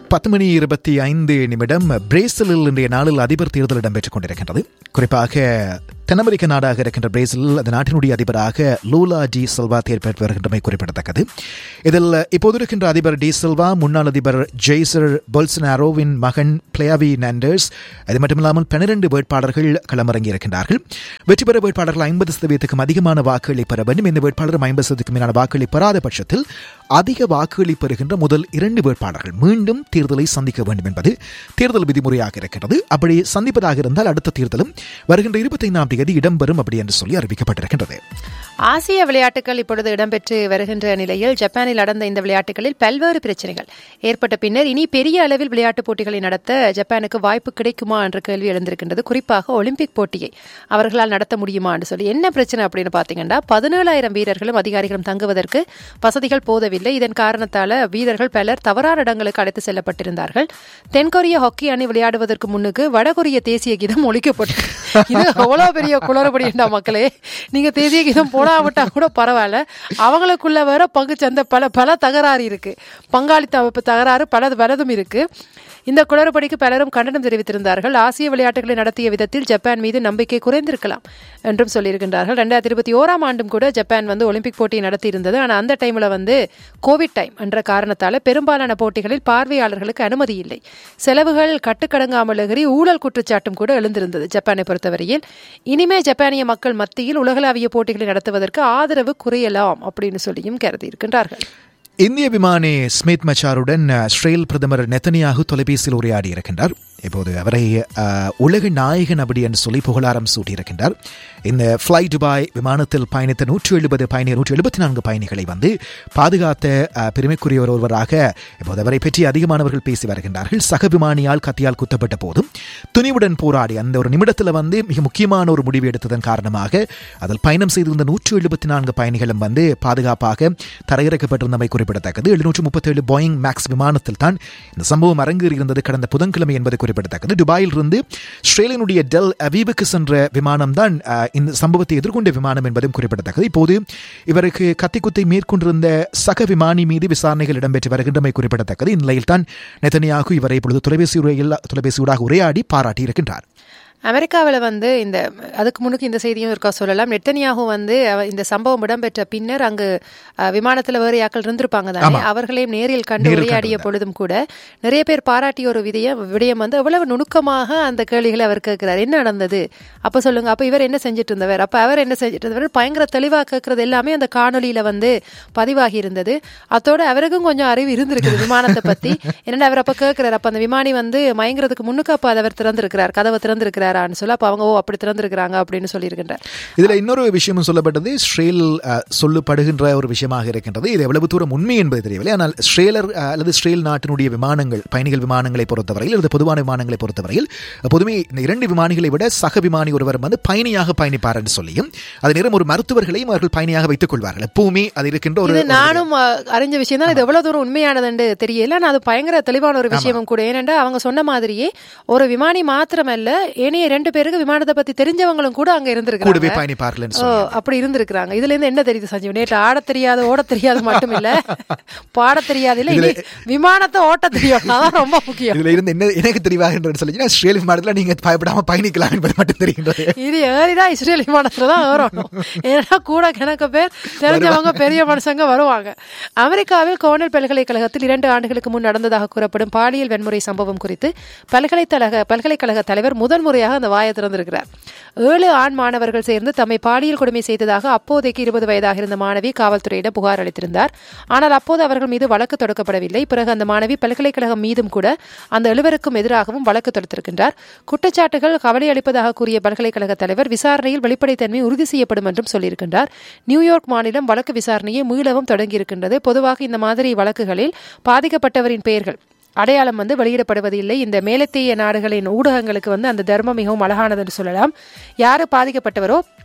பத்து மணி இருபத்தி ஐந்து நிமிடம் பிரேசிலில் இன்றைய நாளில் அதிபர் தேர்தல் இடம்பெற்றுக் கொண்டிருக்கின்றது குறிப்பாக தென் அமெரிக்க நாடாக இருக்கின்ற பிரேசில் அந்த நாட்டினுடைய அதிபராக லூலா டி சில்வா தேர்வு பெற்று வருகின்றமை குறிப்பிடத்தக்கது இதில் இப்போது இருக்கின்ற அதிபர் டி சில்வா முன்னாள் அதிபர் ஜெய்சர் பொல்சனாரோவின் மகன் பிளேயாவி நாண்டர்ஸ் அது மட்டுமில்லாமல் பனிரெண்டு வேட்பாளர்கள் களமிறங்கி இருக்கின்றார்கள் வெற்றி பெற வேட்பாளர்கள் ஐம்பது சதவீதத்துக்கும் அதிகமான வாக்குகளை பெற வேண்டும் இந்த வேட்பாளரும் ஐம்பது சதவீதத்துக்கு மேலான வாக்குகளை பெறாத பட்சத்தில் அதிக வாக்குகளை பெறுகின்ற முதல் இரண்டு வேட்பாளர்கள் மீண்டும் தேர்தலை சந்திக்க வேண்டும் என்பது தேர்தல் விதிமுறையாக இருக்கிறது அப்படி சந்திப்பதாக இருந்தால் அடுத்த தேர்தலும் வருகின்ற இருபத்தைந்தாம் தேதி இடம்பெறும் அப்படி என்று சொல்லி அறிவிக்கப்பட்டிருக்கின்றது ஆசிய விளையாட்டுகள் இப்பொழுது இடம்பெற்று வருகின்ற நிலையில் ஜப்பானில் நடந்த இந்த விளையாட்டுகளில் பல்வேறு பிரச்சனைகள் ஏற்பட்ட பின்னர் இனி பெரிய அளவில் விளையாட்டுப் போட்டிகளை நடத்த ஜப்பானுக்கு வாய்ப்பு கிடைக்குமா என்ற கேள்வி எழுந்திருக்கின்றது குறிப்பாக ஒலிம்பிக் போட்டியை அவர்களால் நடத்த முடியுமா என்று சொல்லி என்ன பிரச்சனை அப்படின்னு பார்த்தீங்கன்னா பதினேழாயிரம் வீரர்களும் அதிகாரிகளும் தங்குவதற்கு வசதிகள் போதவில்லை இதன் காரணத்தால வீரர்கள் பலர் தவறான இடங்களுக்கு அழைத்து செல்லப்பட்டிருந்தார்கள் தென்கொரிய ஹாக்கி அணி விளையாடுவதற்கு முன்னுக்கு வடகொரிய தேசிய கீதம் ஒழிக்கப்பட்டது இது அவ்வளவு பெரிய குளறுபடிண்டா மக்களே நீங்க தேசிய கீதம் போடாவிட்டா கூட பரவாயில்ல அவங்களுக்குள்ள வேற பங்கு சந்தை பல பல தகராறு இருக்கு பங்காளித்த தகராறு பல பலதும் இருக்கு இந்த குளறுபடிக்கு பலரும் கண்டனம் தெரிவித்திருந்தார்கள் ஆசிய விளையாட்டுகளை நடத்திய விதத்தில் ஜப்பான் மீது நம்பிக்கை குறைந்திருக்கலாம் என்றும் சொல்லியிருக்கின்றார்கள் ரெண்டாயிரத்தி இருபத்தி ஓராம் ஆண்டும் கூட ஜப்பான் வந்து ஒலிம்பிக் போட்டியை நடத்தி இருந்தது ஆனால் அந்த டைம்ல வந்து கோவிட் டைம் என்ற காரணத்தால பெரும்பாலான போட்டிகளில் பார்வையாளர்களுக்கு அனுமதி இல்லை செலவுகள் கட்டுக்கடங்காமல் எகிரி ஊழல் குற்றச்சாட்டும் கூட எழுந்திருந்தது ஜப்பானை பொறுத்தவரையில் இனிமே ஜப்பானிய மக்கள் மத்தியில் உலகளாவிய போட்டிகளை நடத்துவதற்கு ஆதரவு குறையலாம் அப்படின்னு சொல்லியும் கருதி இருக்கின்றார்கள் இந்திய விமானி ஸ்மித் மச்சாருடன் இஸ்ரேல் பிரதமர் நெத்தனியாகு தொலைபேசியில் உரையாடி இருக்கின்றார் இப்போது அவரை உலக நாயகன் அப்படி என்று சொல்லி புகழாரம் சூட்டியிருக்கின்றார் இந்த ஃப்ளை துபாய் விமானத்தில் பயணித்த நூற்றி எழுபது பயணி நூற்றி எழுபத்தி நான்கு பயணிகளை வந்து பாதுகாத்த பெருமைக்குரிய ஒருவராக இப்போது அவரை பற்றி அதிகமானவர்கள் பேசி வருகின்றார்கள் சக விமானியால் கத்தியால் குத்தப்பட்ட போதும் துணிவுடன் போராடி அந்த ஒரு நிமிடத்தில் வந்து மிக முக்கியமான ஒரு முடிவு எடுத்ததன் காரணமாக அதில் பயணம் செய்திருந்த நூற்றி எழுபத்தி நான்கு பயணிகளும் வந்து பாதுகாப்பாக தரையிறக்கப்பட்டிருந்தமை குறிப்பிடத்தக்கது எழுநூற்று முப்பத்தேழு போயிங் மேக்ஸ் விமானத்தில் தான் இந்த சம்பவம் அரங்கேறியிருந்தது கடந்த புதன்கிழமை என்பது குறிப்பிடத்தக்கது துபாயில் இருந்து ஆஸ்திரேலியனுடைய டெல் அவீபுக்கு சென்ற விமானம் தான் இந்த சம்பவத்தை எதிர்கொண்ட விமானம் என்பதும் குறிப்பிடத்தக்கது இப்போது இவருக்கு கத்திக்குத்தை மேற்கொண்டிருந்த சக விமானி மீது விசாரணைகள் இடம்பெற்று வருகின்றமை குறிப்பிடத்தக்கது இந்நிலையில் தான் நெத்தனியாக இவரை இப்பொழுது தொலைபேசி உரையில் தொலைபேசியூடாக உரையாடி பாராட்டியிருக்கின்றார் அமெரிக்காவில் வந்து இந்த அதுக்கு முன்னுக்கு இந்த செய்தியும் இருக்கா சொல்லலாம் நெத்தனியாகவும் வந்து இந்த சம்பவம் இடம்பெற்ற பின்னர் அங்கு விமானத்தில் வேறு யாக்கள் இருந்திருப்பாங்க தானே அவர்களையும் நேரில் கண்டு உரையாடிய பொழுதும் கூட நிறைய பேர் பாராட்டிய ஒரு விதயம் விடயம் வந்து அவ்வளவு நுணுக்கமாக அந்த கேள்விகளை அவர் கேட்கிறார் என்ன நடந்தது அப்போ சொல்லுங்க அப்போ இவர் என்ன செஞ்சுட்டு இருந்தவர் அப்போ அவர் என்ன செஞ்சுட்டு இருந்தவர் பயங்கர தெளிவாக கேட்கறது எல்லாமே அந்த காணொலியில வந்து பதிவாகி இருந்தது அத்தோட அவருக்கும் கொஞ்சம் அறிவு இருந்திருக்குது விமானத்தை பத்தி என்னென்ன அவர் அப்போ கேட்கிறார் அப்போ அந்த விமானி வந்து மயங்குறதுக்கு முன்னுக்கு அப்போ அவர் திறந்திருக்கிறார் கதவை திறந்திருக்கிறார் திறக்கிறாரான்னு சொல்ல அப்போ அவங்க ஓ அப்படி திறந்திருக்கிறாங்க அப்படின்னு சொல்லியிருக்கின்றார் இதுல இன்னொரு விஷயமும் சொல்லப்பட்டது ஸ்ரேல் சொல்லப்படுகின்ற ஒரு விஷயமாக இருக்கின்றது இது எவ்வளவு தூரம் உண்மை என்பது தெரியவில்லை ஆனால் ஸ்ரேலர் அல்லது ஸ்ரேல் நாட்டினுடைய விமானங்கள் பயணிகள் விமானங்களை பொறுத்தவரையில் அல்லது பொதுவான விமானங்களை பொறுத்தவரையில் பொதுமே இந்த இரண்டு விமானிகளை விட சக விமானி ஒருவர் வந்து பயணியாக பயணிப்பார் என்று சொல்லியும் அதே நேரம் ஒரு மருத்துவர்களையும் அவர்கள் பயணியாக வைத்துக் கொள்வார்கள் எப்பவுமே அது இருக்கின்ற ஒரு நானும் அறிஞ்ச விஷயம் தான் இது எவ்வளவு தூரம் உண்மையானது தெரியல ஆனால் அது பயங்கர தெளிவான ஒரு விஷயமும் கூட ஏனென்றா அவங்க சொன்ன மாதிரியே ஒரு விமானி மாத்திரமல்ல ஏனைய ரெண்டு பேருக்கு விமானத்தை பத்தி தெரிஞ்சவங்களும் கூட அங்க இருந்திருக்காங்க பயணிப்பார்கள் அப்படி இருந்திருக்காங்க இதுல இருந்து என்ன தெரியுது சஞ்சீவ் நேற்று ஆட தெரியாது ஓட தெரியாது மட்டும் இல்ல பாட தெரியாது இல்ல இனி விமானத்தை ஓட்ட தெரியும் அதான் ரொம்ப முக்கியம் இதுல இருந்து என்ன எனக்கு தெளிவாக சொல்லி இஸ்ரேல் விமானத்துல நீங்க பயப்படாம பயணிக்கலாம் என்பது மட்டும் தெரிகின்றது இது ஏறிதான் இஸ்ரேல் விமானத்துல தான் ஏறணும் ஏன்னா கூட கணக்கு பேர் தெரிஞ்சவங்க பெரிய மனுஷங்க வருவாங்க அமெரிக்காவில் கோனல் பல்கலைக்கழகத்தில் இரண்டு ஆண்டுகளுக்கு முன் நடந்ததாக கூறப்படும் பாலியல் வன்முறை சம்பவம் குறித்து பல்கலைக்கழக பல்கலைக்கழக தலைவர் முதன் முறையாக அந்த வாயை திறந்திருக்கிறார் ஏழு ஆண் மாணவர்கள் சேர்ந்து தம்மை பாலியல் கொடுமை செய்ததாக அப்போதைக்கு இருபது வயதாக இருந்த மாணவி காவல்துறையிடம் புகார் அளித்திருந்தார் ஆனால் அப்போது அவர்கள் மீது வழக்கு தொடக்கப்படவில்லை பிறகு அந்த மாணவி பல்கலைக்கழகம் மீதும் கூட அந்த எழுவருக்கும் எதிராகவும் வழக்கு தொடுத்திருக்கின்றார் குற்றச்சாட்டுகள் கவலை அளிப்பதாக கூறிய பல்கலைக்கழக தலைவர் விசாரணையில் வெளிப்படைத்தன்மை உறுதி செய்யப்படும் என்றும் சொல்லியிருக்கின்றார் நியூயார்க் மாநிலம் வழக்கு விசாரணையை மீளவும் தொடங்கியிருக்கின்றது பொதுவாக இந்த மாதிரி வழக்குகளில் பாதிக்கப்பட்டவரின் பெயர்கள் அடையாளம் வந்து வெளியிடப்படுவதில்லை இந்த மேலத்தேய நாடுகளின் ஊடகங்களுக்கு வந்து அந்த தர்மம் மிகவும் அழகானது என்று சொல்லலாம் யாரு பாதிக்கப்பட்டவரோ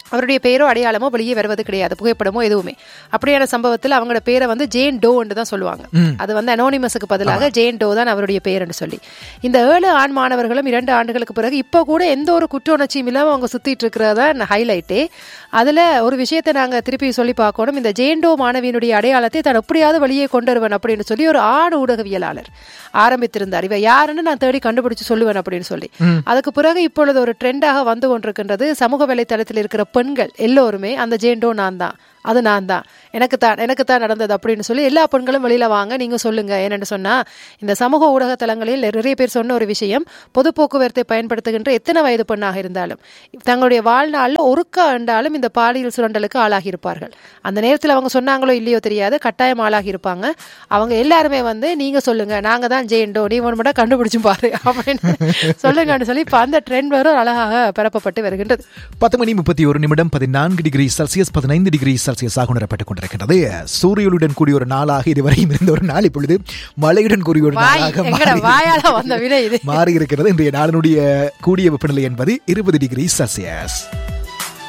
அவருடைய பேரோ அடையாளமோ வெளியே வருவது கிடையாது புகைப்படமோ எதுவுமே அப்படியான சம்பவத்தில் அவங்களோட பேரை வந்து ஜேன் டோ என்று தான் சொல்லுவாங்க அது வந்து அனோனிமஸுக்கு பதிலாக ஜேன் டோ தான் அவருடைய பேர் என்று சொல்லி இந்த ஏழு ஆண் மாணவர்களும் இரண்டு ஆண்டுகளுக்கு பிறகு இப்போ கூட எந்த ஒரு குற்ற உணர்ச்சியும் இல்லாமல் அவங்க சுத்திட்டு இருக்கிறதா ஹைலைட்டே அதுல ஒரு விஷயத்தை நாங்க திருப்பி சொல்லி பார்க்கணும் இந்த ஜேன் டோ மாணவியினுடைய அடையாளத்தை தான் எப்படியாவது வெளியே கொண்டு வருவேன் அப்படின்னு சொல்லி ஒரு ஆண் ஊடகவியலாளர் ஆரம்பித்திருந்தார் இவ யாருன்னு நான் தேடி கண்டுபிடிச்சு சொல்லுவேன் அப்படின்னு சொல்லி அதுக்கு பிறகு இப்பொழுது ஒரு ட்ரெண்டாக வந்து கொண்டிருக்கின்றது சமூக வலைத்தளத்தில் இருக்கிற பெண்கள் எல்லோருமே அந்த ஜேண்டோ நான் தான் அது நான் தான் எனக்கு தான் எனக்கு தான் நடந்தது அப்படின்னு சொல்லி எல்லா பெண்களும் வெளியில வாங்க நீங்க சொல்லுங்க என்னன்னு சொன்னா இந்த சமூக ஊடக தளங்களில் நிறைய பேர் சொன்ன ஒரு விஷயம் பொது போக்குவரத்தை பயன்படுத்துகின்ற எத்தனை வயது பெண்ணாக இருந்தாலும் தங்களுடைய வாழ்நாளில் ஒருக்கா என்றாலும் இந்த பாலியல் சுரண்டலுக்கு ஆளாகி இருப்பார்கள் அந்த நேரத்தில் அவங்க சொன்னாங்களோ இல்லையோ தெரியாது கட்டாயம் ஆளாகி இருப்பாங்க அவங்க எல்லாருமே வந்து நீங்க சொல்லுங்க நாங்க தான் ஜெயண்டோ நீ ஒன்று மட்டும் கண்டுபிடிச்சும் பாரு அப்படின்னு சொல்லுங்கன்னு சொல்லி இப்போ அந்த ட்ரெண்ட் வரும் அழகாக பரப்பப்பட்டு வருகின்றது பத்து மணி முப்பத்தி ஒரு நிமிடம் பதினான்கு டிகிரி செல்சியஸ் பதினைந்து டிகிரி செல்சியஸாக உணரப்பட்டுக் கொண்டிருக்கிறது சூரியனுடன் கூடிய ஒரு நாளாக இதுவரையும் இருந்த ஒரு நாள் இப்பொழுது மழையுடன் கூடிய ஒரு வாய் நாளாக எங்கட மாறி- வாயால வந்த வினை இது மாறி இருக்கிறது இன்றைய நாளினுடைய கூடிய வெப்பநிலை என்பது இருபது டிகிரி செல்சியஸ்